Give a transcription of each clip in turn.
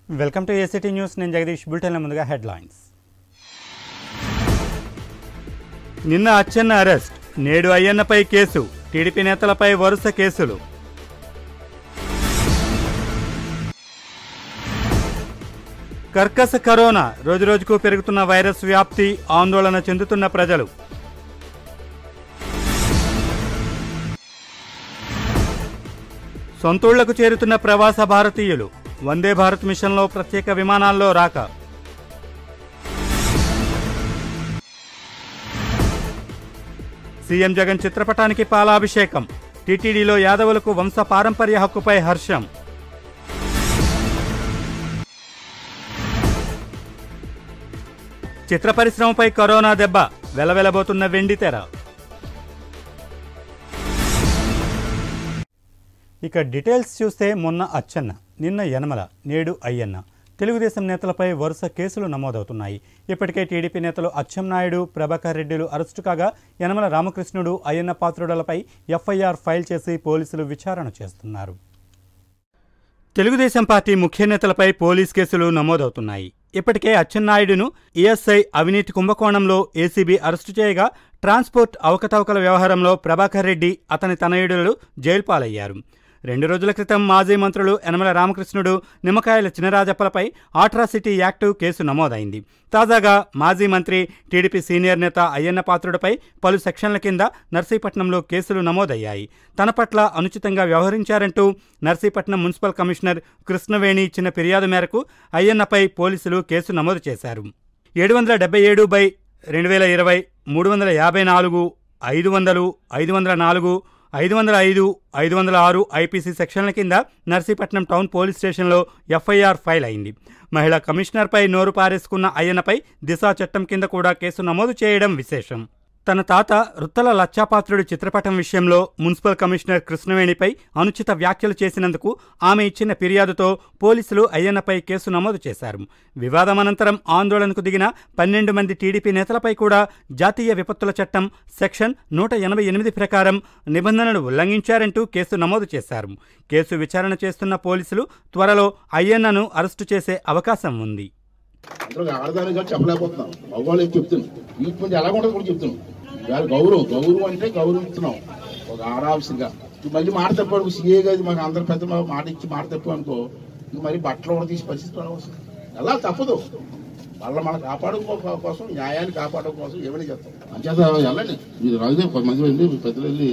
Welcome to ACT news నేను జగదీష్ బులెటిన్ల ముందుగా headlines నిన్న అచ్చెన్న అరెస్ట్ నేడు అయ్యన్నపై కేసు టీడీపీ నేతలపై వరుస కేసులు కర్కశ కరోనా రోజురోజుకు పెరుగుతున్న వైరస్ వ్యాప్తి ఆందోళన చెందుతున్న ప్రజలు సొంతూళ్లకు చేరుతున్న ప్రవాస భారతీయులు వందే భారత్ మిషన్లో ప్రత్యేక విమానాల్లో రాక సీఎం జగన్ చిత్రపటానికి పాలాభిషేకం టీటీడీలో యాదవులకు వంశ పారంపర్య హక్కుపై హర్షం చిత్ర పరిశ్రమపై కరోనా దెబ్బ వెలవెలబోతున్న వెండితెర ఇక డీటెయిల్స్ చూస్తే మొన్న అచ్చెన్న నిన్న యనమల నేడు అయ్యన్న తెలుగుదేశం నేతలపై వరుస కేసులు నమోదవుతున్నాయి ఇప్పటికే టీడీపీ నేతలు అచ్చెన్నాయుడు ప్రభాకర్ రెడ్డిలు అరెస్టు కాగా యనమల రామకృష్ణుడు అయ్యన్న పాత్రుడలపై ఎఫ్ఐఆర్ ఫైల్ చేసి పోలీసులు విచారణ చేస్తున్నారు తెలుగుదేశం పార్టీ ముఖ్య నేతలపై పోలీస్ కేసులు నమోదవుతున్నాయి ఇప్పటికే అచ్చెన్నాయుడును ఈఎస్ఐ అవినీతి కుంభకోణంలో ఏసీబీ అరెస్టు చేయగా ట్రాన్స్పోర్ట్ అవకతవకల వ్యవహారంలో ప్రభాకర్ రెడ్డి అతని తనయుడులు జైలు పాలయ్యారు రెండు రోజుల క్రితం మాజీ మంత్రులు యనమల రామకృష్ణుడు నిమ్మకాయల చినరాజప్పలపై ఆట్రాసిటీ యాక్టు కేసు నమోదైంది తాజాగా మాజీ మంత్రి టీడీపీ సీనియర్ నేత అయ్యన్న పాత్రుడిపై పలు సెక్షన్ల కింద నర్సీపట్నంలో కేసులు నమోదయ్యాయి తన పట్ల అనుచితంగా వ్యవహరించారంటూ నర్సీపట్నం మున్సిపల్ కమిషనర్ కృష్ణవేణి ఇచ్చిన ఫిర్యాదు మేరకు అయ్యన్నపై పోలీసులు కేసు నమోదు చేశారు ఏడు వందల డెబ్బై ఏడు బై రెండు వేల ఇరవై మూడు వందల యాభై నాలుగు ఐదు వందలు ఐదు వందల నాలుగు ఐదు వందల ఐదు ఐదు వందల ఆరు ఐపీసీ సెక్షన్ల కింద నర్సీపట్నం టౌన్ పోలీస్ స్టేషన్లో ఎఫ్ఐఆర్ ఫైల్ అయింది మహిళా కమిషనర్పై నోరు పారేసుకున్న అయ్యన్నపై దిశా చట్టం కింద కూడా కేసు నమోదు చేయడం విశేషం తన తాత రుత్తల లచ్చాపాత్రుడి చిత్రపటం విషయంలో మున్సిపల్ కమిషనర్ కృష్ణవేణిపై అనుచిత వ్యాఖ్యలు చేసినందుకు ఆమె ఇచ్చిన ఫిర్యాదుతో పోలీసులు అయ్యన్నపై కేసు నమోదు చేశారు వివాదం అనంతరం ఆందోళనకు దిగిన పన్నెండు మంది టీడీపీ నేతలపై కూడా జాతీయ విపత్తుల చట్టం సెక్షన్ నూట ఎనభై ఎనిమిది ప్రకారం నిబంధనలు ఉల్లంఘించారంటూ కేసు నమోదు చేశారు కేసు విచారణ చేస్తున్న పోలీసులు త్వరలో అయ్యన్నను అరెస్టు చేసే అవకాశం ఉంది అందరూ ఆడదాని కూడా చెప్పలేకపోతున్నాం మగవాళ్ళు ఏం చెప్తున్నాం వీటి ముందు ఎలా ఉంటుంది కూడా చెప్తున్నాం ఇవాళ గౌరవం గౌరవం అంటే గౌరవిస్తున్నాం ఒక ఆడ ఆఫీసర్గా ఇక మళ్ళీ మాట తప్పాడు సీఏ గారి మాకు అందరి పెద్ద మా- మాట ఇచ్చి మాట తప్పు అనుకో ఇక మరి బట్టలు కూడా తీసి పరిస్థితి రావచ్చు ఎలా తప్పదు వాళ్ళ మనం కాపాడుకో కోసం న్యాయాన్ని కాపాడడం కోసం ఏమైనా చేస్తాం అంచేత వెళ్ళండి మీరు రాజుదే పది మంది వెళ్ళి మీ పెద్దలు వెళ్ళి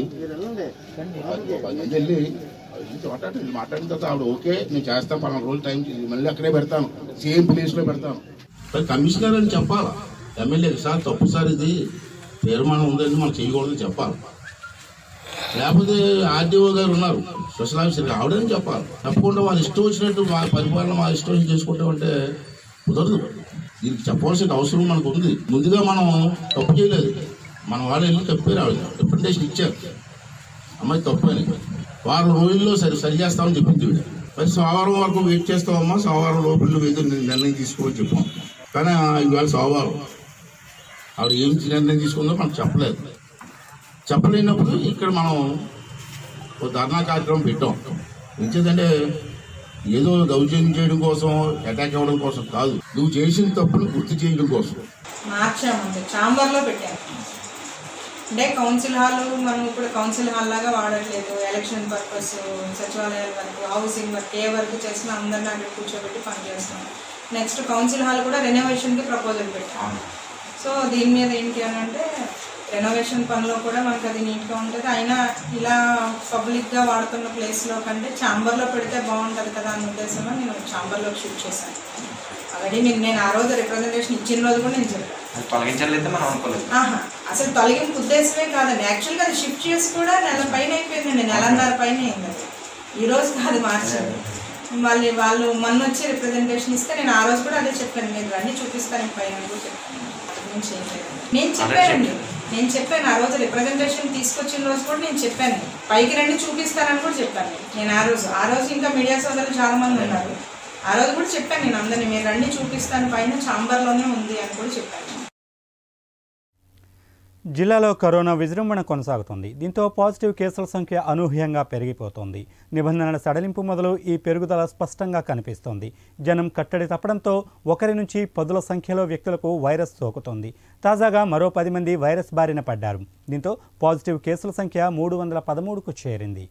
ఓ పది మంది వెళ్ళి ఇది మాట్లాడండి మాట్లాడిన తర్వాత ఆవిడ ఓకే నేను చేస్తాను పలానా రోజులు టైం ఇచ్చి మళ్ళీ అక్కడే పెడతాను సేమ్ ప్లేస్ లో పెడతాను మరి కమిషనర్ అని చెప్పాలా ఎమ్మెల్యే సార్ తప్పు సార్ ఇది తీర్మానం ఉందని మనం చేయకూడదని చెప్పాలి లేకపోతే ఆర్డీఓ గారు ఉన్నారు స్పెషల్ ఆఫీసర్ ఆవిడని చెప్పాలి తప్పకుండా వాళ్ళు ఇష్టం వచ్చినట్టు మా పరిపాలన మా ఇష్టం వచ్చి చేసుకుంటామంటే కుదరదు దీనికి చెప్పవలసిన అవసరం మనకు ఉంది ముందుగా మనం తప్పు చేయలేదు మన వాళ్ళు వెళ్ళి తప్పారు ఆవిడ రిప్రజెంటేషన్ ఇచ్చారు అమ్మాయి తప్పు అని వారం రోజుల్లో సరి సరి చేస్తామని చెప్పింది ఈవిడ మరి సోమవారం వరకు వెయిట్ చేస్తామమ్మా సోమవారం లోపల నువ్వు ఏదో నిర్ణయం తీసుకోమని చెప్పాం కానీ ఆ ఇవాళ సోమవారం ఆవిడ ఏం నిర్ణయం తీసుకుందో మనకు చెప్పలేదు చెప్పలేనప్పుడు ఇక్కడ మనం ఒక ధర్నా కార్యక్రమం పెట్టాం ఎందుకంటే ఏదో దౌర్జన్యం చేయడం కోసం అటాక్ అవ్వడం కోసం కాదు నువ్వు చేసిన తప్పును గుర్తు చేయడం కోసం మార్చామంటే చాంబర్లో పెట్టాము అంటే కౌన్సిల్ హాల్ మనం ఇప్పుడు కౌన్సిల్ హాల్ లాగా వాడట్లేదు ఎలక్షన్ పర్పస్ సచివాలయాల వరకు హౌసింగ్ వర్క్ ఏ వర్క్ చేసినా అందరిని అక్కడ కూర్చోబెట్టి పనిచేస్తాం నెక్స్ట్ కౌన్సిల్ హాల్ కూడా రెనోవేషన్కి ప్రపోజల్ పెట్టాం సో దీని మీద ఏంటి అని అంటే రెనోవేషన్ పనిలో కూడా మనకు అది నీట్గా ఉంటుంది అయినా ఇలా పబ్లిక్గా వాడుతున్న ప్లేస్లో కంటే ఛాంబర్లో పెడితే బాగుంటుంది కదా అన్న ఉద్దేశంలో నేను ఛాంబర్లో షూట్ చేశాను ఆల్రెడీ నేను నేను ఆ రోజు రిప్రజెంటేషన్ ఇచ్చిన రోజు కూడా నేను చెప్పాను అది తొలగించాలైతే మనం అనుకోలేదు ఆహా అసలు తొలగింపు ఉద్దేశమే కాదండి యాక్చువల్గా అది షిఫ్ట్ చేసి కూడా నెల పైన అయిపోయిందండి నెలన్నర పైన అయింది అది ఈ రోజు కాదు మార్చింది మళ్ళీ వాళ్ళు మొన్న వచ్చి రిప్రజెంటేషన్ ఇస్తే నేను ఆ రోజు కూడా అదే చెప్పాను మీరు రండి చూపిస్తాను పైన అని కూడా చెప్పాను నేను చేయలేదు. నేను చెప్పానండి నేను చెప్పాను ఆ రోజు రిప్రజెంటేషన్ తీసుకొచ్చిన రోజు కూడా నేను చెప్పాను పైకి రండి చూపిస్తానని కూడా చెప్పాను నేను ఆ రోజు ఆ రోజు ఇంకా మీడియా సోదరులు చాలా మంది ఉన్నారు ఆ రోజు కూడా చెప్పాను నేను అందరినీ మీరు రండి చూపిస్తాను పైన ఛాంబర్లోనే ఉంది అని కూడా చెప్పాను జిల్లాలో కరోనా విజృంభణ కొనసాగుతుంది దీంతో పాజిటివ్ కేసుల సంఖ్య అనూహ్యంగా పెరిగిపోతోంది నిబంధనల సడలింపు మొదలు ఈ పెరుగుదల స్పష్టంగా కనిపిస్తోంది జనం కట్టడి తప్పడంతో ఒకరి నుంచి పదుల సంఖ్యలో వ్యక్తులకు వైరస్ సోకుతోంది తాజాగా మరో పది మంది వైరస్ బారిన పడ్డారు దీంతో పాజిటివ్ కేసుల సంఖ్య మూడు వందల పదమూడుకు చేరింది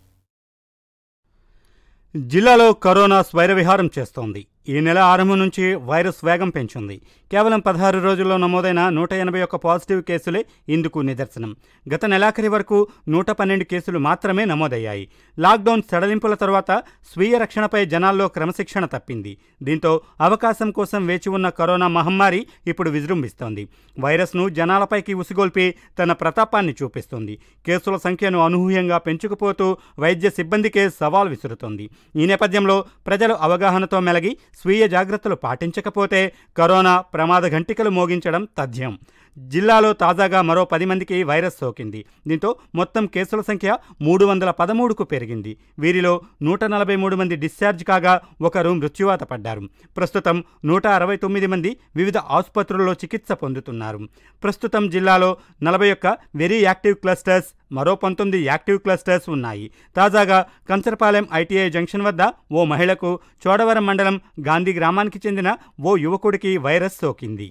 జిల్లాలో కరోనా స్వైరవిహారం చేస్తోంది ఈ నెల ఆరంభం నుంచి వైరస్ వేగం పెంచింది కేవలం పదహారు రోజుల్లో నమోదైన నూట ఎనభై ఒక్క పాజిటివ్ కేసులే ఇందుకు నిదర్శనం గత నెలాఖరి వరకు నూట పన్నెండు కేసులు మాత్రమే నమోదయ్యాయి లాక్డౌన్ సడలింపుల తర్వాత స్వీయ రక్షణపై జనాల్లో క్రమశిక్షణ తప్పింది దీంతో అవకాశం కోసం వేచి ఉన్న కరోనా మహమ్మారి ఇప్పుడు విజృంభిస్తోంది వైరస్ను జనాలపైకి ఉసిగొల్పి తన ప్రతాపాన్ని చూపిస్తుంది కేసుల సంఖ్యను అనూహ్యంగా పెంచుకుపోతూ వైద్య సిబ్బందికే సవాల్ విసురుతోంది ఈ నేపథ్యంలో ప్రజలు అవగాహనతో మెలగి స్వీయ జాగ్రత్తలు పాటించకపోతే కరోనా ప్రమాద ఘంటికలు మోగించడం తథ్యం జిల్లాలో తాజాగా మరో పది మందికి వైరస్ సోకింది దీంతో మొత్తం కేసుల సంఖ్య మూడు వందల పదమూడుకు పెరిగింది వీరిలో నూట నలభై మూడు మంది డిశ్చార్జ్ కాగా ఒకరు మృత్యువాత పడ్డారు ప్రస్తుతం నూట అరవై తొమ్మిది మంది వివిధ ఆసుపత్రుల్లో చికిత్స పొందుతున్నారు ప్రస్తుతం జిల్లాలో నలభై ఒక్క వెరీ యాక్టివ్ క్లస్టర్స్ మరో పంతొమ్మిది యాక్టివ్ క్లస్టర్స్ ఉన్నాయి తాజాగా కంచరపాలెం ఐటీఐ జంక్షన్ వద్ద ఓ మహిళకు చోడవరం మండలం గాంధీ గ్రామానికి చెందిన ఓ యువకుడికి వైరస్ సోకింది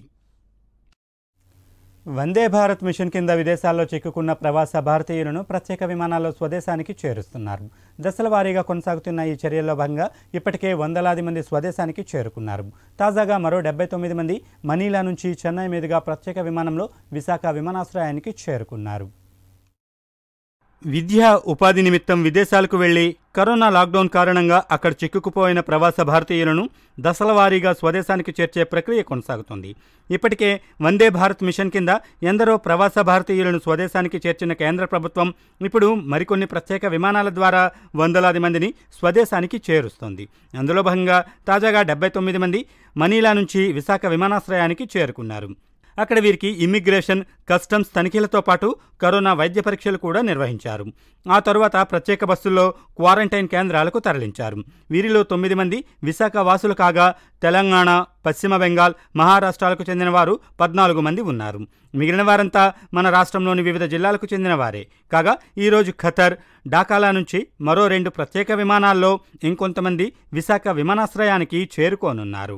వందే భారత్ మిషన్ కింద విదేశాల్లో చిక్కుకున్న ప్రవాస భారతీయులను ప్రత్యేక విమానాల్లో స్వదేశానికి చేరుస్తున్నారు దశల వారీగా కొనసాగుతున్న ఈ చర్యల్లో భాగంగా ఇప్పటికే వందలాది మంది స్వదేశానికి చేరుకున్నారు తాజాగా మరో డెబ్బై తొమ్మిది మంది మనీలా నుంచి చెన్నై మీదుగా ప్రత్యేక విమానంలో విశాఖ విమానాశ్రయానికి చేరుకున్నారు విద్య ఉపాధి నిమిత్తం విదేశాలకు వెళ్లి కరోనా లాక్డౌన్ కారణంగా అక్కడ చిక్కుకుపోయిన ప్రవాస భారతీయులను దశల వారీగా స్వదేశానికి చేర్చే ప్రక్రియ కొనసాగుతోంది ఇప్పటికే వందే భారత్ మిషన్ కింద ఎందరో ప్రవాస భారతీయులను స్వదేశానికి చేర్చిన కేంద్ర ప్రభుత్వం ఇప్పుడు మరికొన్ని ప్రత్యేక విమానాల ద్వారా వందలాది మందిని స్వదేశానికి చేరుస్తోంది అందులో భాగంగా తాజాగా డెబ్బై తొమ్మిది మంది మనీలా నుంచి విశాఖ విమానాశ్రయానికి చేరుకున్నారు అక్కడ వీరికి ఇమ్మిగ్రేషన్ కస్టమ్స్ తనిఖీలతో పాటు కరోనా వైద్య పరీక్షలు కూడా నిర్వహించారు ఆ తరువాత ప్రత్యేక బస్సుల్లో క్వారంటైన్ కేంద్రాలకు తరలించారు వీరిలో తొమ్మిది మంది విశాఖ వాసులు కాగా తెలంగాణ పశ్చిమ బెంగాల్ మహారాష్ట్రాలకు చెందిన వారు పద్నాలుగు మంది ఉన్నారు మిగిలిన వారంతా మన రాష్ట్రంలోని వివిధ జిల్లాలకు చెందిన వారే కాగా ఈరోజు ఖతర్ ఢాకాలా నుంచి మరో రెండు ప్రత్యేక విమానాల్లో ఇంకొంతమంది విశాఖ విమానాశ్రయానికి చేరుకోనున్నారు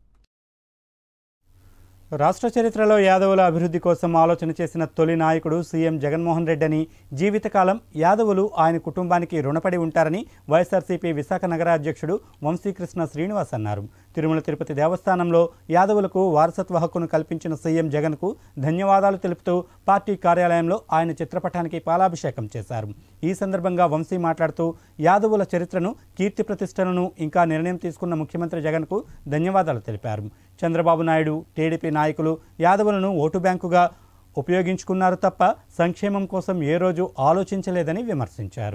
రాష్ట్ర చరిత్రలో యాదవుల అభివృద్ధి కోసం ఆలోచన చేసిన తొలి నాయకుడు సీఎం జగన్మోహన్ రెడ్డి అని జీవితకాలం యాదవులు ఆయన కుటుంబానికి రుణపడి ఉంటారని వైఎస్ఆర్సీపీ విశాఖ నగర అధ్యక్షుడు వంశీకృష్ణ శ్రీనివాస్ అన్నారు తిరుమల తిరుపతి దేవస్థానంలో యాదవులకు వారసత్వ హక్కును కల్పించిన సీఎం జగన్కు ధన్యవాదాలు తెలుపుతూ పార్టీ కార్యాలయంలో ఆయన చిత్రపటానికి పాలాభిషేకం చేశారు ఈ సందర్భంగా వంశీ మాట్లాడుతూ యాదవుల చరిత్రను కీర్తి ప్రతిష్టలను ఇంకా నిర్ణయం తీసుకున్న ముఖ్యమంత్రి జగన్కు ధన్యవాదాలు తెలిపారు చంద్రబాబు నాయుడు టీడీపీ నాయకులు యాదవులను ఓటు బ్యాంకుగా ఉపయోగించుకున్నారు తప్ప సంక్షేమం కోసం ఏ రోజు ఆలోచించలేదని విమర్శించారు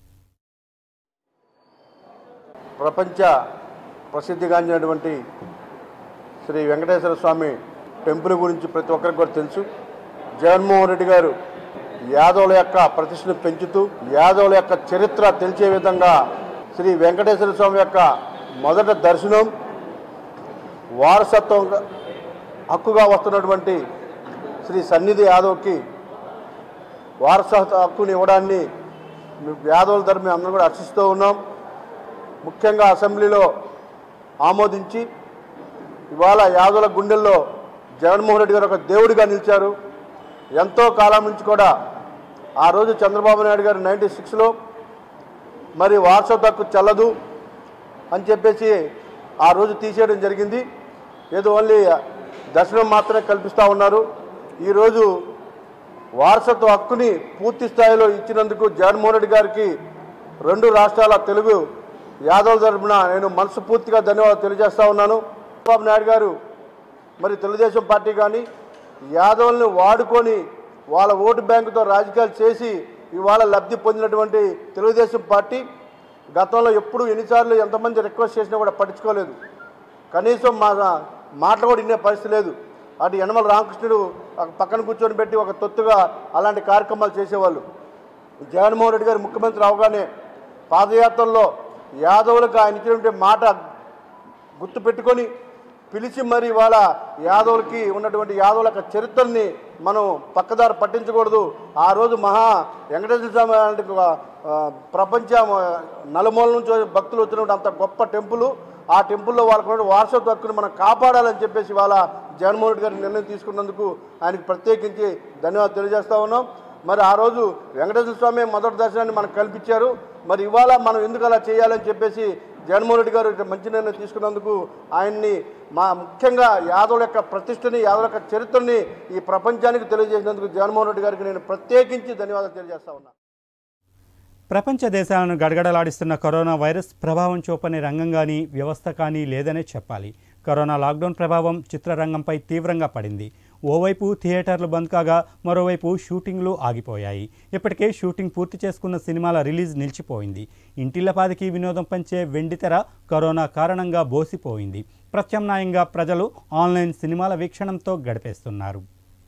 ప్రపంచ ప్రసిద్ధిగాంచినటువంటి శ్రీ వెంకటేశ్వర స్వామి టెంపుల్ గురించి ప్రతి ఒక్కరికి కూడా తెలుసు జగన్మోహన్ రెడ్డి గారు యాదవుల యొక్క ప్రతిష్టను పెంచుతూ యాదవుల యొక్క చరిత్ర తెలిసే విధంగా శ్రీ వెంకటేశ్వర స్వామి యొక్క మొదట దర్శనం వారసత్వం హక్కుగా వస్తున్నటువంటి శ్రీ సన్నిధి యాదవ్కి వారసత్వ హక్కుని ఇవ్వడాన్ని యాదవుల తరఫు అందరం కూడా హర్షిస్తూ ఉన్నాం ముఖ్యంగా అసెంబ్లీలో ఆమోదించి ఇవాళ యాదవుల గుండెల్లో జగన్మోహన్ రెడ్డి గారు ఒక దేవుడిగా నిలిచారు ఎంతో కాలం నుంచి కూడా ఆ రోజు చంద్రబాబు నాయుడు గారు నైంటీ సిక్స్లో మరి వారసత్వ హక్కు చెల్లదు అని చెప్పేసి ఆ రోజు తీసేయడం జరిగింది ఏదో ఓన్లీ దర్శనం మాత్రమే కల్పిస్తూ ఉన్నారు ఈరోజు వారసత్వ హక్కుని పూర్తి స్థాయిలో ఇచ్చినందుకు జగన్మోహన్ రెడ్డి గారికి రెండు రాష్ట్రాల తెలుగు యాదవ్ తరపున నేను మనస్ఫూర్తిగా ధన్యవాదాలు తెలియజేస్తా ఉన్నాను చంద్రబాబు నాయుడు గారు మరి తెలుగుదేశం పార్టీ కానీ యాదవుల్ని వాడుకొని వాళ్ళ ఓటు బ్యాంకుతో రాజకీయాలు చేసి ఇవాళ లబ్ధి పొందినటువంటి తెలుగుదేశం పార్టీ గతంలో ఎప్పుడు ఎన్నిసార్లు ఎంతమంది రిక్వెస్ట్ చేసినా కూడా పట్టించుకోలేదు కనీసం మా మాటలు కూడా వినే పరిస్థితి లేదు అటు యనమల రామకృష్ణుడు ఒక పక్కన కూర్చొని పెట్టి ఒక తొత్తుగా అలాంటి కార్యక్రమాలు చేసేవాళ్ళు జగన్మోహన్ రెడ్డి గారు ముఖ్యమంత్రి అవగానే పాదయాత్రల్లో యాదవులకు ఆయన ఇచ్చినటువంటి మాట గుర్తు పెట్టుకొని పిలిచి మరి ఇవాళ యాదవులకి ఉన్నటువంటి యాదవుల యొక్క చరిత్రని మనం పక్కదారి పట్టించకూడదు ఆ రోజు మహా వెంకటేశ్వర స్వామి లాంటి ఒక, ఆ, ప్రపంచ నలుమూల నుంచి భక్తులు వచ్చినటువంటి అంత గొప్ప టెంపుల్ ఆ టెంపుల్లో వాళ్ళకు ఉన్న వారసత్వ హక్కుని మనం కాపాడాలని చెప్పేసి ఇవాళ జగన్మోహన్ రెడ్డి గారి నిర్ణయం తీసుకున్నందుకు ఆయనకి ప్రత్యేకించి ధన్యవాదాలు తెలియజేస్తా ఉన్నాం మరి ఆ రోజు వెంకటేశ్వర స్వామి మొదటి దర్శనాన్ని మనకు కల్పించారు మరి ఇవాళ మనం ఎందుకు అలా చేయాలని చెప్పేసి జగన్మోహన్ రెడ్డి గారు ఇట్లా మంచి నిర్ణయం తీసుకున్నందుకు ఆయన్ని మా ముఖ్యంగా యాదవుల యొక్క ప్రతిష్టని యాదవుల యొక్క చరిత్రని ఈ ప్రపంచానికి తెలియజేసినందుకు జగన్మోహన్ రెడ్డి గారికి నేను ప్రత్యేకించి ధన్యవాదాలు తెలియజేస్తా ఉన్నా ప్రపంచ దేశాలను గడగడలాడిస్తున్న కరోనా వైరస్ ప్రభావం చూపని రంగం కానీ వ్యవస్థ కానీ లేదనే చెప్పాలి కరోనా లాక్డౌన్ ప్రభావం చిత్రరంగంపై తీవ్రంగా పడింది ఓవైపు థియేటర్లు బంద్ కాగా మరోవైపు షూటింగ్లు ఆగిపోయాయి ఇప్పటికే షూటింగ్ పూర్తి చేసుకున్న సినిమాల రిలీజ్ నిలిచిపోయింది ఇంటిల్లపాదికి వినోదం పంచే వెండితెర కరోనా కారణంగా బోసిపోయింది ప్రత్యామ్నాయంగా ప్రజలు ఆన్లైన్ సినిమాల వీక్షణంతో గడిపేస్తున్నారు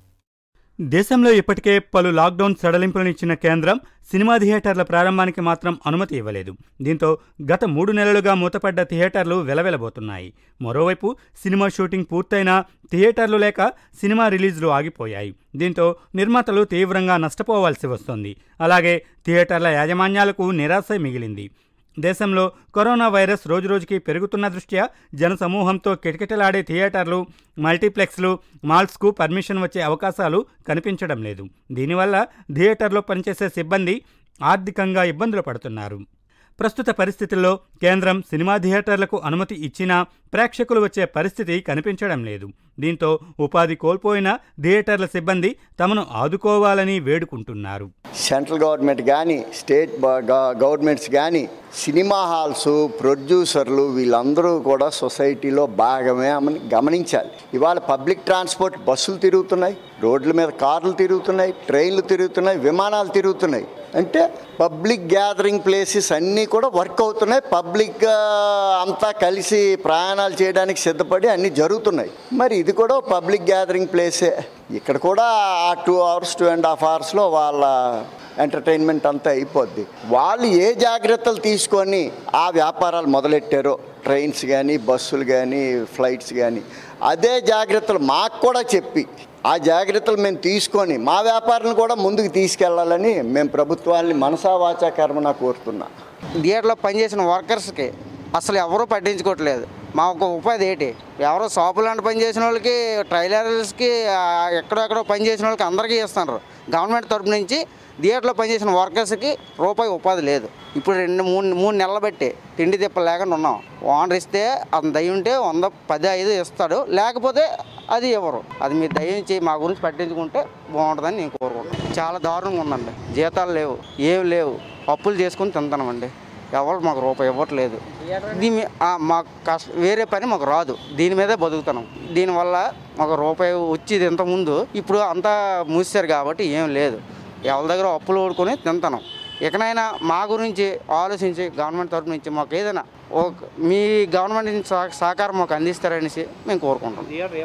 దేశంలో ఇప్పటికే పలు లాక్డౌన్ సడలింపులనిచ్చిన కేంద్రం సినిమా థియేటర్ల ప్రారంభానికి మాత్రం అనుమతి ఇవ్వలేదు దీంతో గత మూడు నెలలుగా మూతపడ్డ థియేటర్లు వెలవెలబోతున్నాయి మరోవైపు సినిమా షూటింగ్ పూర్తయినా థియేటర్లు లేక సినిమా రిలీజులు ఆగిపోయాయి దీంతో నిర్మాతలు తీవ్రంగా నష్టపోవాల్సి వస్తోంది అలాగే థియేటర్ల యాజమాన్యాలకు నిరాశ మిగిలింది దేశంలో కరోనా వైరస్ రోజురోజుకి పెరుగుతున్న దృష్ట్యా జనసమూహంతో కిటకిటలాడే థియేటర్లు మల్టీప్లెక్స్లు మాల్స్కు పర్మిషన్ వచ్చే అవకాశాలు కనిపించడం లేదు దీనివల్ల థియేటర్లో పనిచేసే సిబ్బంది ఆర్థికంగా ఇబ్బందులు పడుతున్నారు ప్రస్తుత పరిస్థితుల్లో కేంద్రం సినిమా థియేటర్లకు అనుమతి ఇచ్చినా ప్రేక్షకులు వచ్చే పరిస్థితి కనిపించడం లేదు దీంతో ఉపాధి కోల్పోయిన థియేటర్ల సిబ్బంది తమను ఆదుకోవాలని వేడుకుంటున్నారు సెంట్రల్ గవర్నమెంట్ కానీ స్టేట్ బ- గ- గవర్నమెంట్స్ కానీ సినిమా హాల్స్ ప్రొడ్యూసర్లు వీళ్ళందరూ కూడా సొసైటీలో భాగమే అని గమనించాలి ఇవాళ పబ్లిక్ ట్రాన్స్పోర్ట్ బస్సులు తిరుగుతున్నాయి రోడ్ల మీద కార్లు తిరుగుతున్నాయి ట్రైన్లు తిరుగుతున్నాయి విమానాలు తిరుగుతున్నాయి అంటే పబ్లిక్ గ్యాదరింగ్ ప్లేసెస్ అన్నీ కూడా వర్క్ అవుతున్నాయి పబ్లిక్ అంతా కలిసి ప్రయాణాలు చేయడానికి సిద్ధపడి అన్నీ జరుగుతున్నాయి మరి ఇది కూడా పబ్లిక్ గ్యాదరింగ్ ప్లేసే ఇక్కడ కూడా ఆ two hours two and half అవర్స్లో వాళ్ళ ఎంటర్టైన్మెంట్ అంతా అయిపోద్ది వాళ్ళు ఏ జాగ్రత్తలు తీసుకొని ఆ వ్యాపారాలు మొదలెట్టారో ట్రైన్స్ కానీ బస్సులు కానీ ఫ్లైట్స్ కానీ అదే జాగ్రత్తలు మాకు కూడా చెప్పి ఆ జాగ్రత్తలు మేము తీసుకొని మా వ్యాపారాలను కూడా ముందుకు తీసుకెళ్లాలని మేము ప్రభుత్వాన్ని మనసా వాచా కర్మన కోరుతున్నాం థియేటర్లో పనిచేసిన వర్కర్స్కి అసలు ఎవరూ పట్టించుకోవట్లేదు మా ఒక ఉపాధి ఏంటి ఎవరో షాపులు లాంటి పని చేసిన వాళ్ళకి ట్రైలర్స్కి ఆ, ఎక్కడెక్కడో పని చేసిన వాళ్ళకి అందరికీ ఇస్తున్నారు గవర్నమెంట్ తరపు నుంచి థియేటర్లో పనిచేసిన వర్కర్స్కి రూపాయి ఉపాధి లేదు ఇప్పుడు రెండు మూడు మూడు నెలలు బట్టి తిండి తిప్ప లేకుండా ఉన్నాం ఓనర్ ఇస్తే అతను దయ ఉంటే వంద పది ఐదు ఇస్తాడు లేకపోతే అది ఇవ్వరు అది మీరు దయించి మా గురించి పట్టించుకుంటే బాగుంటుందని నేను కోరుకుంటున్నాను చాలా దారుణంగా ఉందండి జీతాలు లేవు ఏమి లేవు అప్పులు చేసుకుని తింటామండి ఎవరు మాకు రూపాయి ఇవ్వట్లేదు దీని మాకు కష్ట వేరే పని మాకు రాదు దీని మీదే బతుకుతున్నాం దీనివల్ల మాకు రూపాయి వచ్చేది ఇంతకుముందు ఇప్పుడు అంతా మూసారు కాబట్టి ఏం లేదు ఎవరి దగ్గర అప్పులు ఓడుకొని తింటున్నాం ఇకనైనా మా గురించి ఆలోచించి గవర్నమెంట్ తరపు నుంచి మాకు ఏదైనా ఒక మీ గవర్నమెంట్ నుంచి సహ- సహకారం మాకు అందిస్తారనేసి మేము కోరుకుంటున్నాం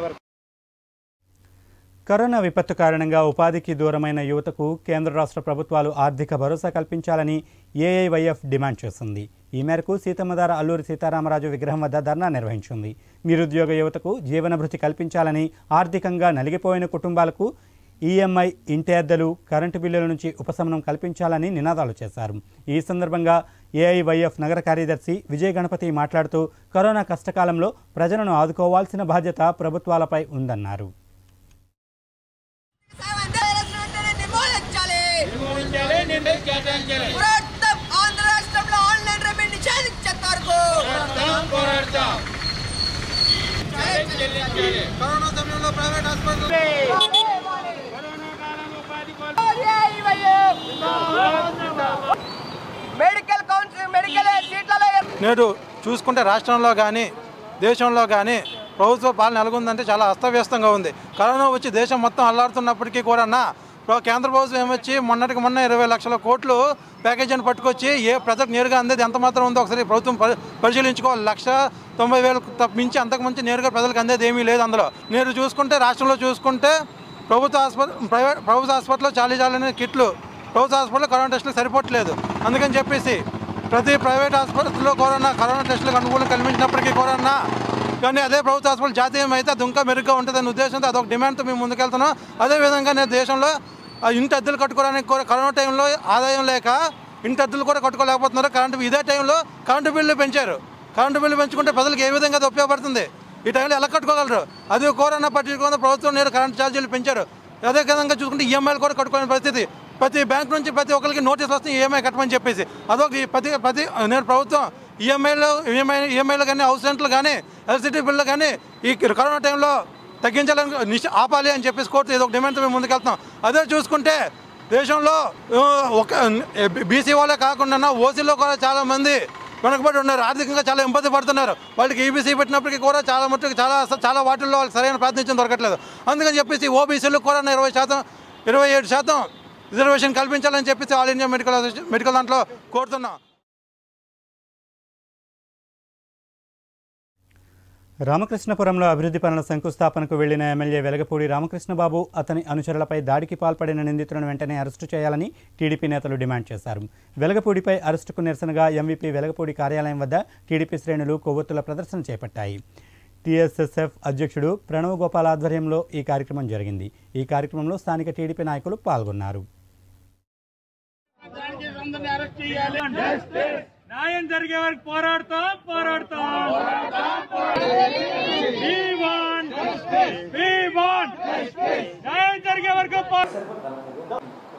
కరోనా విపత్తు కారణంగా ఉపాధికి దూరమైన యువతకు కేంద్ర రాష్ట్ర ప్రభుత్వాలు ఆర్థిక భరోసా కల్పించాలని ఏఐవైఎఫ్ డిమాండ్ చేస్తుంది ఈ మేరకు సీతమ్మధార అల్లూరి సీతారామరాజు విగ్రహం వద్ద ధర్నా నిర్వహించింది నిరుద్యోగ యువతకు జీవనభృతి కల్పించాలని ఆర్థికంగా నలిగిపోయిన కుటుంబాలకు ఈఎంఐ ఇంటి అద్దెలు కరెంటు బిల్లుల నుంచి ఉపశమనం కల్పించాలని నినాదాలు చేశారు ఈ సందర్భంగా ఏఐవైఎఫ్ నగర కార్యదర్శి విజయ్ గణపతి మాట్లాడుతూ కరోనా కష్టకాలంలో ప్రజలను ఆదుకోవాల్సిన బాధ్యత ప్రభుత్వాలపై ఉందన్నారు పోరాటం ఆంధ్ర రాష్ట్రంలో ఆన్లైన్ రెవెన్యూ నిషేధించేంత వరకు కరోనా సమయంలో ప్రైవేట్ మెడికల్ కౌన్సిల్ మెడికల్ సీట్లలో నేడు చూసుకుంటే రాష్ట్రంలో కానీ దేశంలో కానీ ప్రభుత్వ పాలన ఎలాగుందంటే చాలా అస్తవ్యస్తంగా ఉంది కరోనా వచ్చి దేశం మొత్తం అల్లాడుతున్నప్పటికీ కూడా ప్ర- కేంద్ర ప్రభుత్వం ఏమొచ్చి మొన్నటికి మొన్న ఇరవై లక్షల కోట్లు ప్యాకేజీని పట్టుకొచ్చి ఏ ప్రజలకు నేరుగా అందేది ఎంత మాత్రం ఉందో ఒకసారి ప్రభుత్వం పరి- పరిశీలించుకోవాలి లక్ష తొంభై వేలకు తప్ప- మించి అంతకు మించి నేరుగా ప్రజలకు అందేది ఏమీ లేదు అందులో నేడు చూసుకుంటే రాష్ట్రంలో చూసుకుంటే ప్రభుత్వ హాస్పిటల్ ప్రైవేట్ ప్రభుత్వ హాస్పిటల్లో చాలీ చాలని కిట్లు ప్రభుత్వ హాస్పిటల్లో కరోనా టెస్టులు సరిపోవట్లేదు అందుకని చెప్పేసి ప్రతి ప్రైవేట్ హాస్పిటల్లో కరోనా కరోనా టెస్టులకు అనుకూలం కల్పించినప్పటికీ కరోనా కానీ అదే ప్రభుత్వ హాస్పిటల్ జాతీయం అయితే అది ఇంకా మెరుగ్గా ఉంటుందనే ఉద్దేశంతో అదొక డిమాండ్తో మేము ముందుకెళ్తున్నాం అదేవిధంగా నేను దేశంలో ఆ ఇంటి అద్దెలు కట్టుకోవడానికి కూడా కరోనా టైంలో ఆదాయం లేక ఇంటి అద్దెలు కూడా కట్టుకోలేకపోతున్నారు కరెంటు ఇదే టైంలో కరెంటు బిల్లు పెంచారు కరెంటు బిల్లు పెంచుకుంటే ప్రజలకు ఏ విధంగా అది ఉపయోగపడుతుంది ఈ టైంలో ఎలా కట్టుకోగలరు అది కరోనా పట్టించుకున్న ప్రభుత్వం నేడు కరెంటు ఛార్జీలు పెంచారు అదే విధంగా చూసుకుంటే ఈఎంఐలు కూడా కట్టుకోలేని పరిస్థితి ప్రతి బ్యాంక్ నుంచి ప్రతి ఒక్కరికి నోటీస్ వస్తే ఈఎంఐ కట్టమని చెప్పేసి అదొక ఈ ప్రతి ప్రతి నేను ప్రభుత్వం ఈఎంఐలు ఈఎంఐ ఈఎంఐలు కానీ హౌస్ రెంట్లు కానీ ఎలక్ట్రిసిటీ బిల్లు కానీ ఈ కరోనా టైంలో తగ్గించాలని నిష్ ఆపాలి అని చెప్పేసి కోర్టు ఇది ఒక డిమాండ్తో మేము ముందుకెళ్తాం అదే చూసుకుంటే దేశంలో ఆ, ఒక బీసీ వాళ్ళే కాకుండా ఓసీలో కూడా చాలా మంది వెనకబడి ఉన్నారు ఆర్థికంగా చాలా ఇబ్బంది పడుతున్నారు వాళ్ళకి ఈబీసీ పెట్టినప్పటికీ కూడా చాలా మట్టుకు చాలా చాలా వాటిల్లో వాళ్ళకి సరైన ప్రాతినిధ్యం దొరకట్లేదు అందుకని చెప్పేసి ఓబీసీలకు కూడా ఇరవై శాతం ఇరవై ఏడు శాతం రిజర్వేషన్ కల్పించాలని చెప్పేసి all India medical association medical దాంట్లో కోరుతున్నాం రామకృష్ణపురంలో అభివృద్ధి పనుల శంకుస్థాపనకు వెళ్లిన ఎమ్మెల్యే వెలగపూడి రామకృష్ణబాబు అతని అనుచరులపై దాడికి పాల్పడిన నిందితులను వెంటనే అరెస్టు చేయాలని టీడీపీ నేతలు డిమాండ్ చేశారు వెలగపూడిపై అరెస్టుకు నిరసనగా ఎంవీపీ వెలగపూడి కార్యాలయం వద్ద టీడీపీ శ్రేణులు కొవ్వొత్తుల ప్రదర్శన చేపట్టాయి టీఎస్ఎస్ఎఫ్ అధ్యక్షుడు ప్రణవ్ గోపాల్ ఆధ్వర్యంలో ఈ కార్యక్రమం జరిగింది ఈ కార్యక్రమంలో స్థానిక టీడీపీ నాయకులు పాల్గొన్నారు న్యాయం జరిగే వరకు పోరాడతాం పోరాడతాం We want We want న్యాయం జరిగే వరకు పో-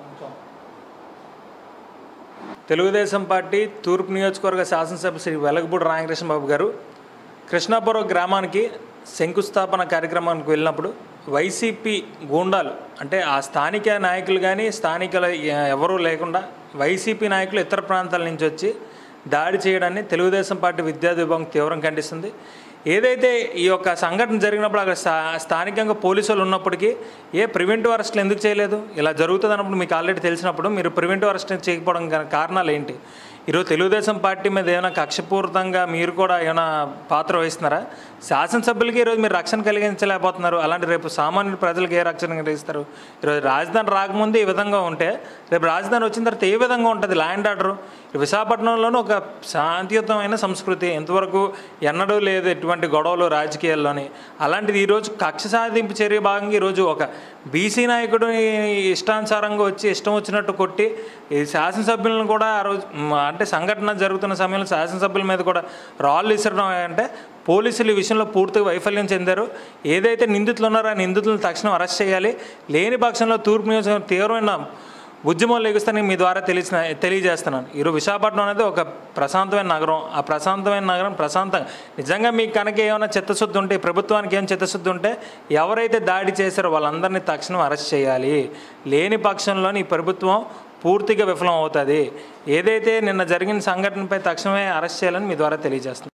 తెలుగుదేశం పార్టీ తూర్పు నియోజకవర్గ శాసనసభ శ్రీ వెలగపూడి రామకృష్ణ బాబు గారు కృష్ణాపురం గ్రామానికి శంకుస్థాపన కార్యక్రమానికి వెళ్ళినప్పుడు వైసీపీ గూండాలు అంటే ఆ స్థానిక నాయకులు కానీ స్థానికులు ఎ- ఎవరూ లేకుండా వైసీపీ నాయకులు ఇతర ప్రాంతాల నుంచి వచ్చి దాడి చేయడాన్ని తెలుగుదేశం పార్టీ విద్యార్థి విభాగం తీవ్రం ఖండిస్తుంది ఏదైతే ఈ యొక్క సంఘటన జరిగినప్పుడు అక్కడ స్థా- స్థానికంగా పోలీసులు ఉన్నప్పటికీ ఏ ప్రివెంటివ్ అరెస్టులు ఎందుకు చేయలేదు ఇలా జరుగుతుంది అన్నప్పుడు మీకు ఆల్రెడీ తెలిసినప్పుడు మీరు ప్రివెంటివ్ అరెస్ట్ చేయకపోవడం గల కారణాలు ఏంటి ఈరోజు తెలుగుదేశం పార్టీ మీద ఏమైనా కక్షపూరితంగా మీరు కూడా ఏమైనా పాత్ర వహిస్తున్నారా శాసనసభ్యులకి ఈరోజు మీరు రక్షణ కలిగించలేకపోతున్నారు అలాంటి రేపు సామాన్య ప్రజలకు ఏ రక్షణ కలిగిస్తారు ఈరోజు రాజధాని రాకముందే ఈ విధంగా ఉంటే రేపు రాజధాని వచ్చిన తర్వాత ఏ విధంగా ఉంటుంది ల్యాండ్ ఆర్డర్ విశాఖపట్నంలోనూ ఒక శాంతియుతమైన సంస్కృతి ఇంతవరకు ఎన్నడూ లేదు ఎటువంటి గొడవలు రాజకీయాల్లోని అలాంటిది ఈరోజు కక్ష సాధింపు చర్య భాగంగా ఈరోజు ఒక బీసీ నాయకుడు ఇష్టానుసారంగా వచ్చి ఇష్టం వచ్చినట్టు కొట్టి ఈ శాసనసభ్యులను కూడా ఆ రోజు మ్, అంటే సంఘటన జరుగుతున్న సమయంలో శాసనసభ్యుల మీద కూడా రాళ్ళు విసరడం అంటే పోలీసులు ఈ విషయంలో పూర్తిగా వైఫల్యం చెందారు ఏదైతే నిందితులు ఉన్నారో ఆ నిందితులను తక్షణం అరెస్ట్ చేయాలి లేని పక్షంలో తూర్పు నియోజకవర్గం తీవ్రమైన ఉద్యమం లెగుస్తానని మీ ద్వారా తెలిసిన తెలియజేస్తున్నాను ఈరోజు విశాఖపట్నం అనేది ఒక ప్రశాంతమైన నగరం ఆ ప్రశాంతమైన నగరం ప్రశాంతంగా నిజంగా మీకు కనుక ఏమైనా చిత్తశుద్ధి ఉంటే ఈ ప్రభుత్వానికి ఏమైనా చిత్తశుద్ధి ఉంటే ఎవరైతే దాడి చేశారో వాళ్ళందరినీ తక్షణం అరెస్ట్ చేయాలి లేని పక్షంలోని ఈ ప్రభుత్వం పూర్తిగా విఫలం అవుతుంది ఏదైతే నిన్న జరిగిన సంఘటనపై తక్షణమే అరెస్ట్ చేయాలని మీ ద్వారా తెలియజేస్తున్నాను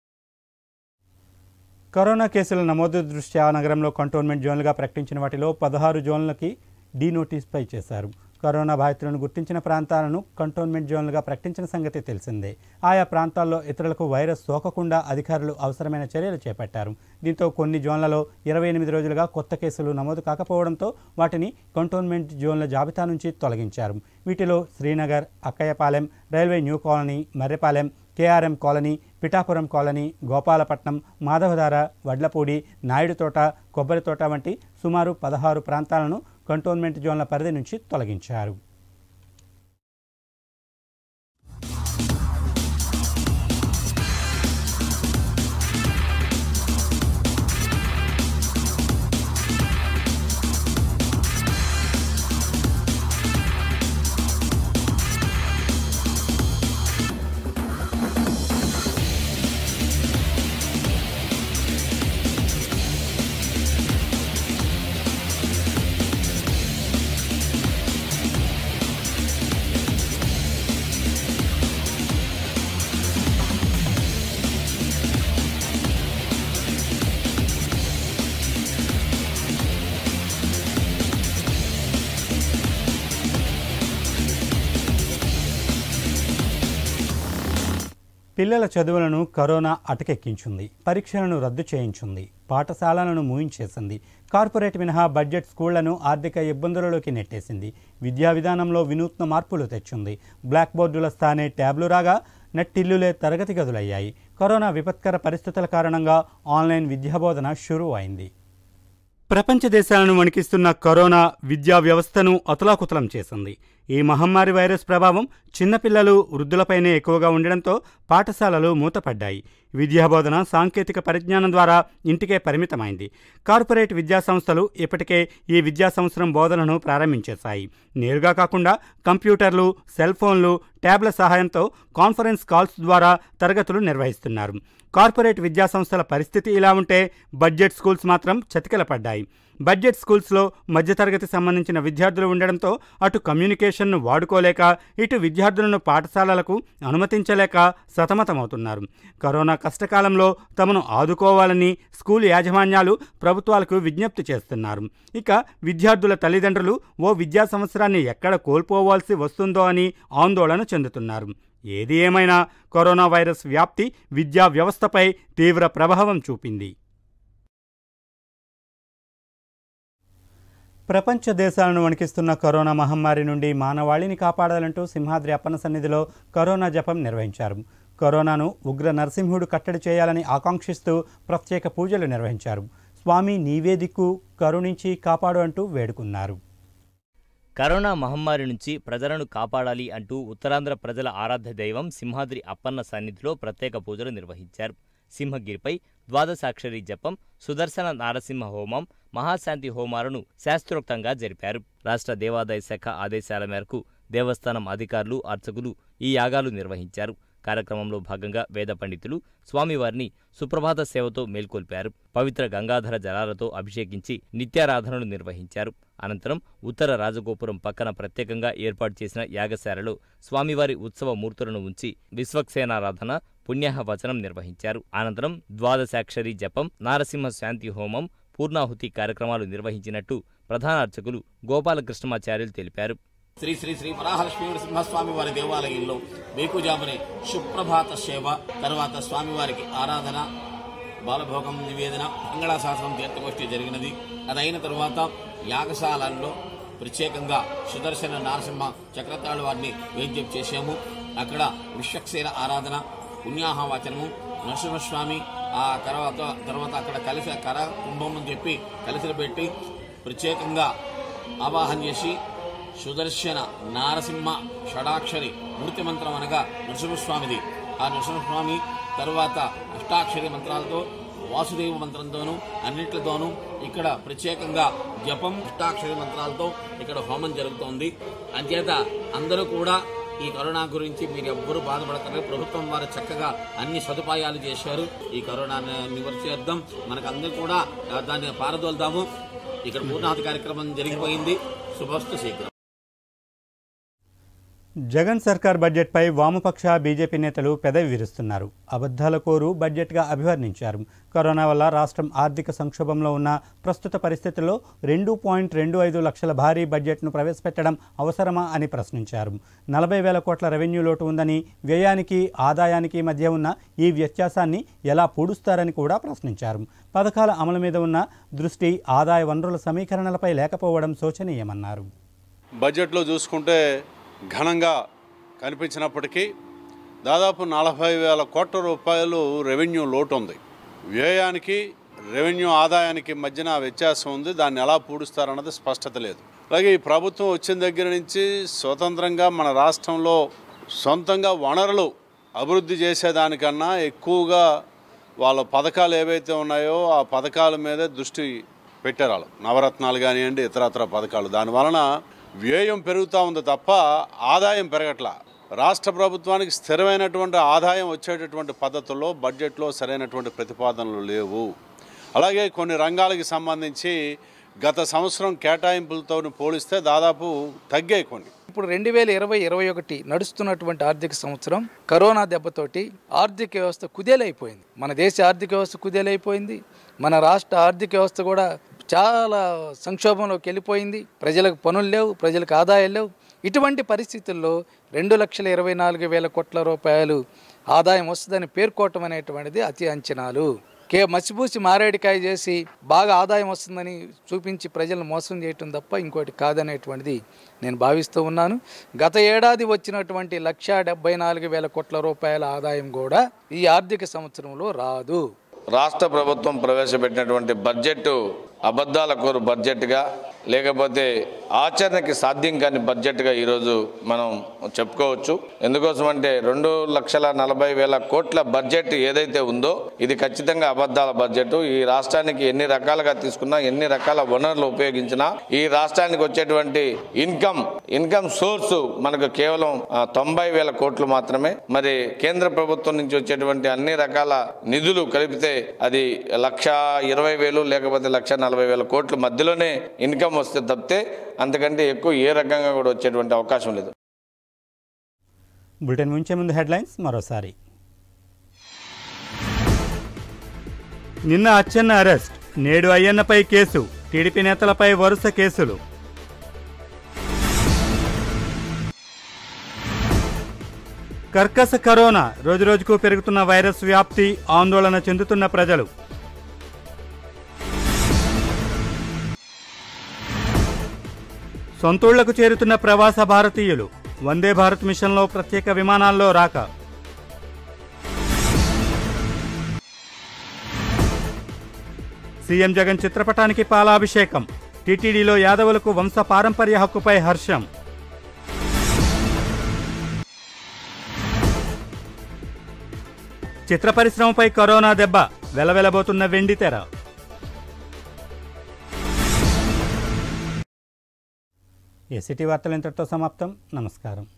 కరోనా కేసుల నమోదు దృష్ట్యా నగరంలో కంటోన్మెంట్ జోన్లుగా ప్రకటించిన వాటిలో పదహారు జోన్లకి డీ నోటీస్పై చేశారు కరోనా బాధితులను గుర్తించిన ప్రాంతాలను కంటోన్మెంట్ జోన్లుగా ప్రకటించిన సంగతి తెలిసిందే ఆయా ప్రాంతాల్లో ఇతరులకు వైరస్ సోకకుండా అధికారులు అవసరమైన చర్యలు చేపట్టారు దీంతో కొన్ని జోన్లలో ఇరవై ఎనిమిది రోజులుగా కొత్త కేసులు నమోదు కాకపోవడంతో వాటిని కంటోన్మెంట్ జోన్ల జాబితా నుంచి తొలగించారు వీటిలో Srinagar Akkayyapalem railway new colony Marripalem KRM colony Pithapuram colony Gopalapatnam Madhavadhara Vadlapudi Naidutota Kobbaritota వంటి సుమారు పదహారు ప్రాంతాలను కంటోన్మెంట్ జోన్ల పరిధి నుంచి తొలగించారు పిల్లల చదువులను కరోనా అటకెక్కించింది పరీక్షలను రద్దు చేయించింది పాఠశాలలను మూయించేసింది కార్పొరేట్ మినహా బడ్జెట్ స్కూళ్లను ఆర్థిక ఇబ్బందులలోకి నెట్టేసింది విద్యా విధానంలో వినూత్న మార్పులు తెచ్చింది బ్లాక్ బోర్డుల స్థానే ట్యాబ్లు రాగా నెట్టిల్లులే తరగతి గదులయ్యాయి కరోనా విపత్కర పరిస్థితుల కారణంగా ఆన్లైన్ విద్యాబోధన షురూ అయింది ప్రపంచ దేశాలను వణికిస్తున్న కరోనా విద్యా వ్యవస్థను అతలాకుతలం చేసింది ఈ మహమ్మారి వైరస్ ప్రభావం చిన్నపిల్లలు వృద్ధులపైనే ఎక్కువగా ఉండడంతో పాఠశాలలు మూతపడ్డాయి విద్యాబోధన సాంకేతిక పరిజ్ఞానం ద్వారా ఇంటికే పరిమితమైంది కార్పొరేట్ విద్యా సంస్థలు ఇప్పటికే ఈ విద్యా సంవత్సరం బోధనను ప్రారంభించేశాయి నేరుగా కాకుండా కంప్యూటర్లు సెల్ ఫోన్లు ట్యాబ్ల సహాయంతో కాన్ఫరెన్స్ కాల్స్ ద్వారా తరగతులు నిర్వహిస్తున్నారు కార్పొరేట్ విద్యా సంస్థల పరిస్థితి ఇలా ఉంటే బడ్జెట్ స్కూల్స్ మాత్రం చతికిలపడ్డాయి బడ్జెట్ స్కూల్స్లో మధ్యతరగతి సంబంధించిన విద్యార్థులు ఉండడంతో అటు కమ్యూనికేషన్ను వాడుకోలేక ఇటు విద్యార్థులను పాఠశాలలకు అనుమతించలేక సతమతమవుతున్నారు కరోనా కష్టకాలంలో తమను ఆదుకోవాలని స్కూల్ యాజమాన్యాలు ప్రభుత్వాలకు విజ్ఞప్తి చేస్తున్నారు ఇక విద్యార్థుల తల్లిదండ్రులు ఓ విద్యా సంవత్సరాన్ని ఎక్కడ కోల్పోవాల్సి వస్తుందో అని ఆందోళన చెందుతున్నారు ఏది ఏమైనా కరోనా వైరస్ వ్యాప్తి విద్యా వ్యవస్థపై తీవ్ర ప్రభావం చూపింది ప్రపంచ దేశాలను వణికిస్తున్న కరోనా మహమ్మారి నుండి మానవాళిని కాపాడాలంటూ సింహాద్రి అప్పన్న సన్నిధిలో కరోనా జపం నిర్వహించారు కరోనాను ఉగ్ర నరసింహుడు కట్టడి చేయాలని ఆకాంక్షిస్తూ ప్రత్యేక పూజలు నిర్వహించారు స్వామి నీవే దిక్కు కరుణించి కాపాడు అంటూ వేడుకున్నారు కరోనా మహమ్మారి నుంచి ప్రజలను కాపాడాలి అంటూ ఉత్తరాంధ్ర ప్రజల ఆరాధ్య దైవం సింహాద్రి అప్పన్న సన్నిధిలో ప్రత్యేక పూజలు నిర్వహించారు సింహగిరిపై ద్వాదశాక్షరి జపం సుదర్శన నారసింహ హోమం మహాశాంతి హోమాలను శాస్త్రోక్తంగా జరిపారు రాష్ట్ర దేవాదాయ శాఖ ఆదేశాల మేరకు దేవస్థానం అధికారులు అర్చకులు ఈ యాగాలు నిర్వహించారు కార్యక్రమంలో భాగంగా వేద పండితులు స్వామివారిని సుప్రభాత సేవతో మేల్కొల్పారు పవిత్ర గంగాధర జలాలతో అభిషేకించి నిత్యారాధనలు నిర్వహించారు అనంతరం ఉత్తర రాజగోపురం పక్కన ప్రత్యేకంగా ఏర్పాటు చేసిన యాగశాలలో స్వామివారి ఉత్సవ మూర్తులను ఉంచి విశ్వక్సేనారాధన పుణ్యాహ వచనం నిర్వహించారు అనంతరం ద్వాదశాక్షరి జపం నారసింహ శాంతి హోమం పూర్ణాహుతి కార్యక్రమాలు నిర్వహించినట్టు ప్రధాన అర్చకులు గోపాలకృష్ణమాచార్యులు తెలిపారు శ్రీ శ్రీ శ్రీ వరాహలక్ష్మీ సింహస్వామి వారి దేవాలయంలో వేకుజామునే సుప్రభాత సేవ తర్వాత స్వామివారికి ఆరాధన బాలభోగం నివేదన మంగళాశాసనం తీర్థగోష్ఠి జరిగినది అదైన తరువాత యాగశాలల్లో ప్రత్యేకంగా సుదర్శన నారసింహ చక్రతాళు వారిని వేద్యం చేశాము అక్కడ విశ్వక్సేన ఆరాధన పుణ్యాహవాచనము నరసింహస్వామి ఆ తర్వాత తర్వాత అక్కడ కలిసి కర కుంభం అని చెప్పి కలిసి పెట్టి ప్రత్యేకంగా ఆవాహన చేసి సుదర్శన నారసింహ షడాక్షరి మూర్తి మంత్రం అనగా నరసింహస్వామిది ఆ నరసింహస్వామి తరువాత అష్టాక్షరి మంత్రాలతో వాసుదేవ మంత్రంతోనూ అన్నిట్లతోనూ ఇక్కడ ప్రత్యేకంగా జపం అష్టాక్షరి మంత్రాలతో ఇక్కడ హోమం జరుగుతోంది అంచేత అందరూ కూడా ఈ కరోనా గురించి మీరు ఎవ్వరూ బాధపడతారు ప్రభుత్వం వారు చక్కగా అన్ని సదుపాయాలు చేశారు ఈ కరోనా నివర్చేద్దాం మనకందరూ కూడా ఆ, దాన్ని పారదోలుదాము ఇక్కడ పూర్ణాహుతి కార్యక్రమం జరిగిపోయింది శుభస్తు శీఘ్రం జగన్ సర్కార్ బడ్జెట్పై వామపక్ష బీజేపీ నేతలు పెదవి విరుస్తున్నారు అబద్ధాల కోరు బడ్జెట్గా అభివర్ణించారు కరోనా వల్ల రాష్ట్రం ఆర్థిక సంక్షోభంలో ఉన్న ప్రస్తుత పరిస్థితుల్లో రెండు పాయింట్ రెండు ఐదు లక్షల భారీ బడ్జెట్ను ప్రవేశపెట్టడం అవసరమా అని ప్రశ్నించారు నలభై వేల కోట్ల రెవెన్యూ లోటు ఉందని వ్యయానికి ఆదాయానికి మధ్య ఉన్న ఈ వ్యత్యాసాన్ని ఎలా పూడుస్తారని కూడా ప్రశ్నించారు పథకాల అమలు మీద ఉన్న దృష్టి ఆదాయ వనరుల సమీకరణలపై లేకపోవడం శోచనీయమన్నారు బడ్జెట్లో చూసుకుంటే ఘనంగా కనిపించినప్పటికీ దాదాపు నలభై వేల కోట్ల రూపాయలు రెవెన్యూ లోటు ఉంది వ్యయానికి రెవెన్యూ ఆదాయానికి మధ్యన వ్యత్యాసం ఉంది దాన్ని ఎలా పూడుస్తారన్నది స్పష్టత లేదు అలాగే ఈ ప్రభుత్వం వచ్చిన దగ్గర నుంచి స్వతంత్రంగా మన రాష్ట్రంలో సొంతంగా వనరులు అభివృద్ధి చేసేదానికన్నా ఎక్కువగా వాళ్ళ పథకాలు ఏవైతే ఉన్నాయో ఆ పథకాల మీదే దృష్టి పెట్టారు వాళ్ళు నవరత్నాలు కానివ్వండి ఇతరత్ర పథకాలు దాని వలన వ్యయం పెరుగుతూ ఉంది తప్ప ఆదాయం పెరగట్లా రాష్ట్ర ప్రభుత్వానికి స్థిరమైనటువంటి ఆదాయం వచ్చేటటువంటి పద్ధతుల్లో బడ్జెట్లో సరైనటువంటి ప్రతిపాదనలు లేవు అలాగే కొన్ని రంగాలకి సంబంధించి గత సంవత్సరం కేటాయింపులతో పోలిస్తే దాదాపు తగ్గాయి కొన్ని ఇప్పుడు రెండు వేల ఇరవై ఇరవై ఒకటి నడుస్తున్నటువంటి ఆర్థిక సంవత్సరం కరోనా దెబ్బతోటి ఆర్థిక వ్యవస్థ కుదేలైపోయింది మన దేశ ఆర్థిక వ్యవస్థ కుదేలైపోయింది మన రాష్ట్ర ఆర్థిక వ్యవస్థ కూడా చాలా సంక్షోభంలోకి వెళ్ళిపోయింది ప్రజలకు పనులు లేవు ప్రజలకు ఆదాయాలు లేవు ఇటువంటి పరిస్థితుల్లో రెండు లక్షల ఇరవై నాలుగు వేల కోట్ల రూపాయలు ఆదాయం వస్తుందని పేర్కోవటం అనేటువంటిది అతి అంచనాలు కే మసిపూసి మారేడికాయ చేసి బాగా ఆదాయం వస్తుందని చూపించి ప్రజలను మోసం చేయటం తప్ప ఇంకోటి కాదనేటువంటిది నేను భావిస్తూ ఉన్నాను గత ఏడాది వచ్చినటువంటి లక్షా డెబ్బై నాలుగు వేల కోట్ల రూపాయల ఆదాయం కూడా ఈ ఆర్థిక సంవత్సరంలో రాదు రాష్ట్ర ప్రభుత్వం ప్రవేశపెట్టినటువంటి బడ్జెట్ అబద్ధాల కోరు బడ్జెట్గా లేకపోతే ఆచరణకి సాధ్యం కాని బడ్జెట్గా ఈరోజు మనం చెప్పుకోవచ్చు ఎందుకోసం అంటే రెండు లక్షల నలభై వేల కోట్ల బడ్జెట్ ఏదైతే ఉందో ఇది ఖచ్చితంగా అబద్ధాల బడ్జెట్ ఈ రాష్ట్రానికి ఎన్ని రకాలుగా తీసుకున్నా ఎన్ని రకాల వనరులు ఉపయోగించినా ఈ రాష్ట్రానికి వచ్చేటువంటి ఇన్కమ్ ఇన్కమ్ సోర్స్ మనకు కేవలం ఆ, తొంభై వేల కోట్లు మాత్రమే మరి కేంద్ర ప్రభుత్వం నుంచి వచ్చేటువంటి అన్ని రకాల నిధులు కలిపితే అది లక్ష ఇరవై వేలు లేకపోతే లక్ష నలభై వేల కోట్ల మధ్యలోనే ఇన్కమ్ వస్తే తప్పితే అంతకంటే ఎక్కువ ఏ రకంగా కూడా వచ్చేటువంటి అవకాశం లేదు బులెటిన్ ముంచే ముందు హెడ్లైన్స్ మరోసారి నిన్న అచ్చెన్న అరెస్ట్ నేడు అయ్యన్నపై కేసు టీడీపీ నేతలపై వరుస కేసులు కర్కశ కరోనా రోజురోజుకు పెరుగుతున్న వైరస్ వ్యాప్తి ఆందోళన చెందుతున్న ప్రజలు సొంతూళ్లకు చేరుతున్న ప్రవాస భారతీయులు వందే భారత్ మిషన్లో ప్రత్యేక విమానాల్లో రాక సీఎం జగన్ చిత్రపటానికి పాలాభిషేకం టీటీడీలో యాదవులకు వంశ పారంపర్య హక్కుపై హర్షం చిత్ర పరిశ్రమపై కరోనా దెబ్బ వెలవెలబోతున్న వెండితెర ఏసీటీ వార్తలు ఇంతటితో సమాప్తం నమస్కారం